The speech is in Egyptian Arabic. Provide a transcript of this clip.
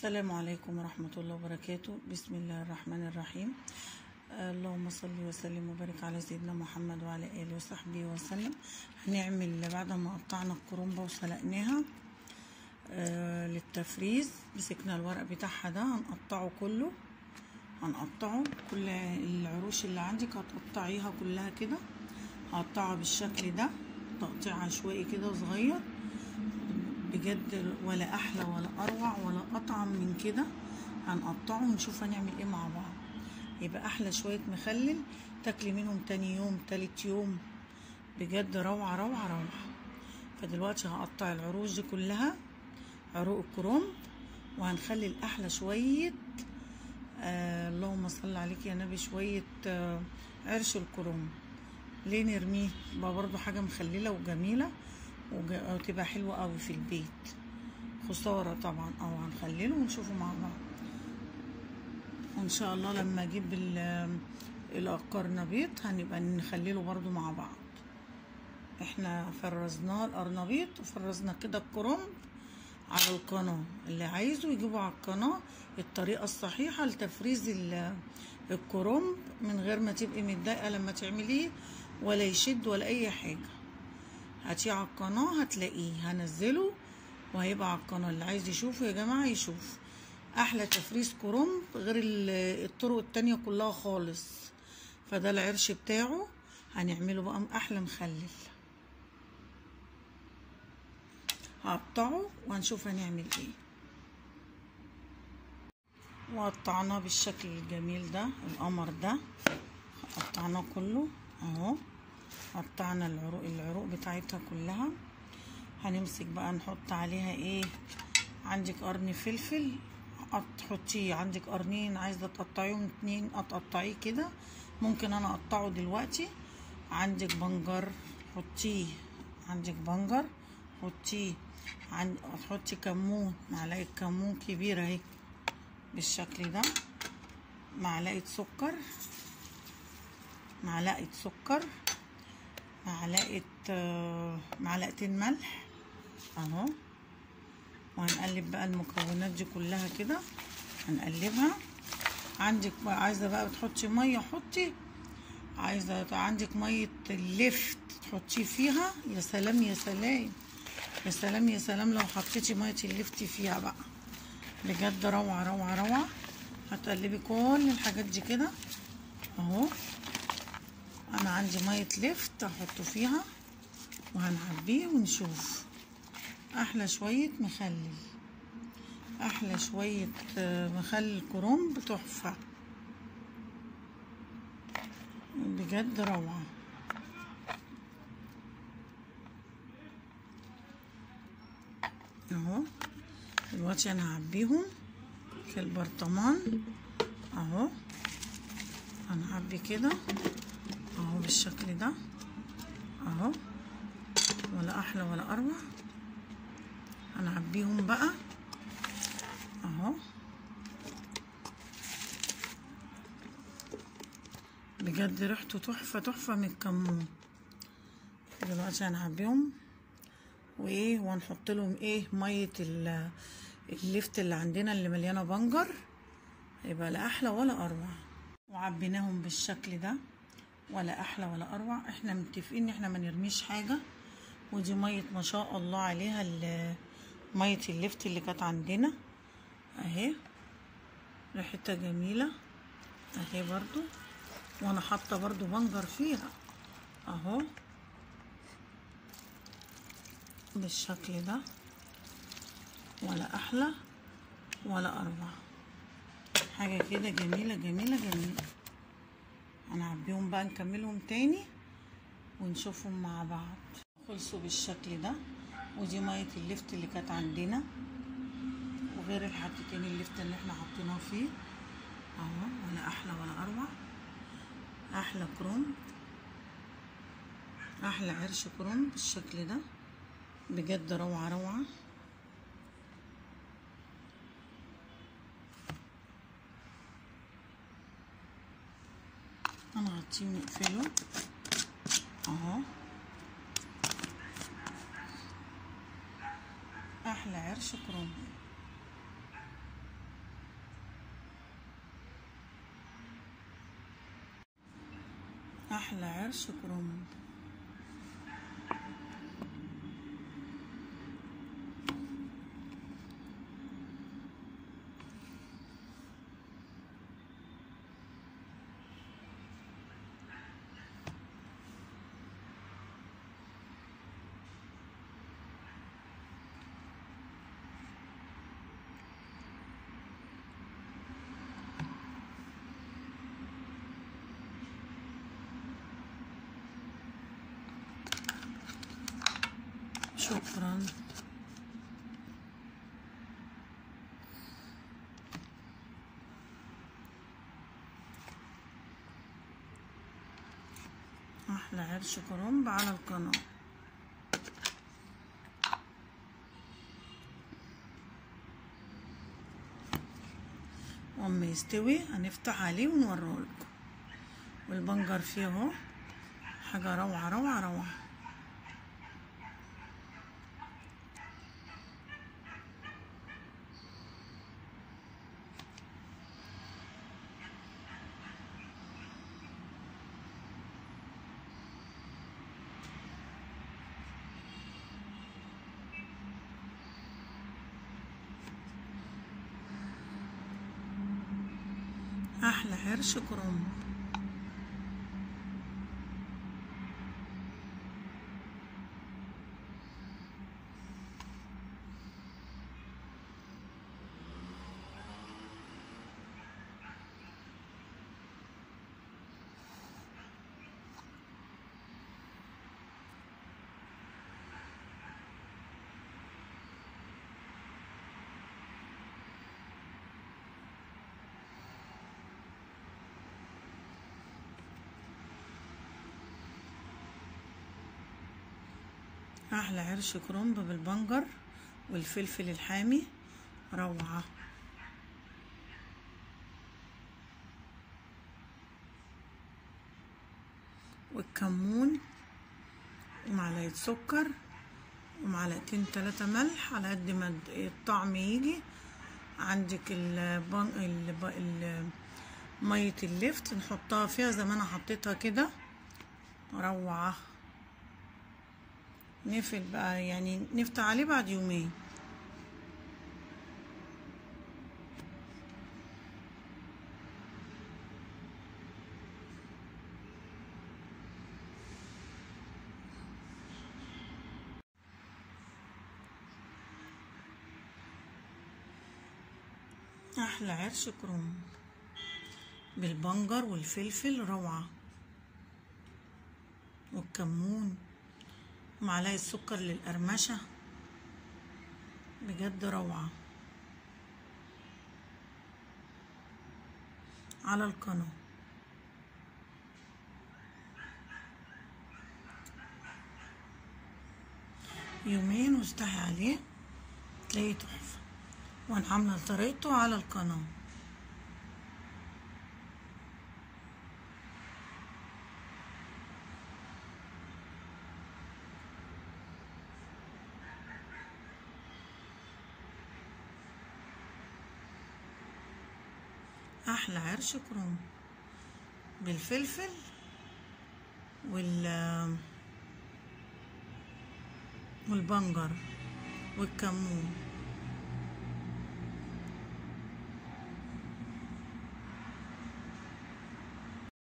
السلام عليكم ورحمة الله وبركاته بسم الله الرحمن الرحيم آه، اللهم صل وسلم وبارك على سيدنا محمد وعلى آله وصحبه وسلم هنعمل بعد ما قطعنا الكرومبة وسلقناها آه، للتفريز مسكنا الورق بتاعها ده هنقطعه كله هنقطعه كل العروش اللي عندك هتقطعيها كلها كده هقطعها بالشكل ده تقطيع عشوائي كده صغير بجد ولا احلى ولا اروع ولا اطعم من كده هنقطعه ونشوف هنعمل ايه مع بعض يبقى احلى شويه مخلل تاكلي منهم تاني يوم تالت يوم بجد روعه روعه روعه فدلوقتي هقطع العروش دي كلها عروق الكرنب وهنخلي احلى شويه آه اللهم صل عليك يا نبي شويه آه عرش الكرنب ليه نرميه بقى برضو حاجه مخلله وجميله وتبقى حلوة قوي في البيت خسارة طبعا او هنخلله ونشوفه مع بعض وان شاء الله لما اجيب القرنبيط هنبقى نخلله برضو مع بعض احنا فرزناه القرنبيط وفرزنا كده الكرنب على القناة اللي عايزه يجيبه على القناة الطريقة الصحيحة لتفريز الكرنب من غير ما تبقي متضايقة لما تعمليه ولا يشد ولا اي حاجة هاتيه على القناة هتلاقيه هنزله وهيبقى على القناة اللي عايز يشوفه يا جماعة يشوف أحلى تفريز كرنب غير الطرق التانية كلها خالص فده العرش بتاعه هنعمله بقى أحلى مخلل هقطعه وهنشوف هنعمل ايه وقطعناه بالشكل الجميل ده القمر ده قطعناه كله اهو قطعنا العروق العروق بتاعتها كلها هنمسك بقى نحط عليها ايه عندك قرن فلفل تحطيه عندك قرنين عايزه تقطعيهم اتنين هتقطعيه كده ممكن انا اقطعه دلوقتي عندك بنجر حطيه عندك بنجر حطيه عند تحطي كمون معلقه كمون كبيره اهي بالشكل ده معلقه سكر معلقه سكر معلقه معلقتين ملح اهو وهنقلب بقى المكونات دي كلها كده هنقلبها عندك بقى عايزه بقى بتحطي ميه حطي عايزه عندك ميه اللفت تحطيه فيها يا سلام يا سلام يا سلام يا سلام لو حطيتي ميه اللفت فيها بقى بجد روعه روعه روعه هتقلبي كل الحاجات دي كده اهو انا عندي ميه لفت احطه فيها وهنعبيه ونشوف احلى شويه مخلل احلى شويه مخلل كرنب تحفه بجد روعه اهو دلوقتي انا هعبيهم في البرطمان اهو هنعبي كده اهو بالشكل ده اهو ولا احلى ولا اروع هنعبيهم بقى اهو بجد ريحته تحفه تحفه من الكمون دلوقتي هنعبيهم وايه وهنحط لهم ايه ميه اللفت اللي عندنا اللي مليانه بنجر يبقى لا احلى ولا اروع وعبيناهم بالشكل ده ولا احلى ولا اروع احنا متفقين ان احنا ما نرميش حاجه ودي ميه ما شاء الله عليها ميه اللفت اللي كانت عندنا اهي ريحتها جميله اهي برضو وانا حاطه برضو بنجر فيها اهو بالشكل ده ولا احلى ولا اروع حاجه كده جميله جميله جميله هنعبيهم بقى نكملهم تاني ونشوفهم مع بعض خلصوا بالشكل ده ودي ميه اللفت اللي كانت عندنا وغير الحتتين اللفت اللي احنا حطيناه فيه اهو ولا احلى ولا اروع احلى كرنب احلى عرش كرنب بالشكل ده بجد روعه روعه هنغطيه ونقفله اهو احلى عرش كرنب احلى عرش كرنب شكرا احلى عرش كرنب على القناه واما يستوي هنفتح عليه ونوريه لكم والبنجر فيه اهو حاجه روعه روعه روعه احلى عرش كرنب احلى عرش كرنب بالبنجر والفلفل الحامي روعه والكمون ومعلقه سكر ومعلقتين تلاتة ملح على قد ما الطعم يجي عندك البن... الب... ال... مية اللفت نحطها فيها زي ما انا حطيتها كده روعه نقفل بقى يعني نفتح عليه بعد يومين احلى عرش كرنب بالبنجر والفلفل روعه والكمون معلقة سكر للقرمشة بجد روعة على القناة يومين واستحي عليه تلاقيه تحفة وانا عاملة طريقته على القناة احلى عرش كروم بالفلفل وال والبنجر والكمون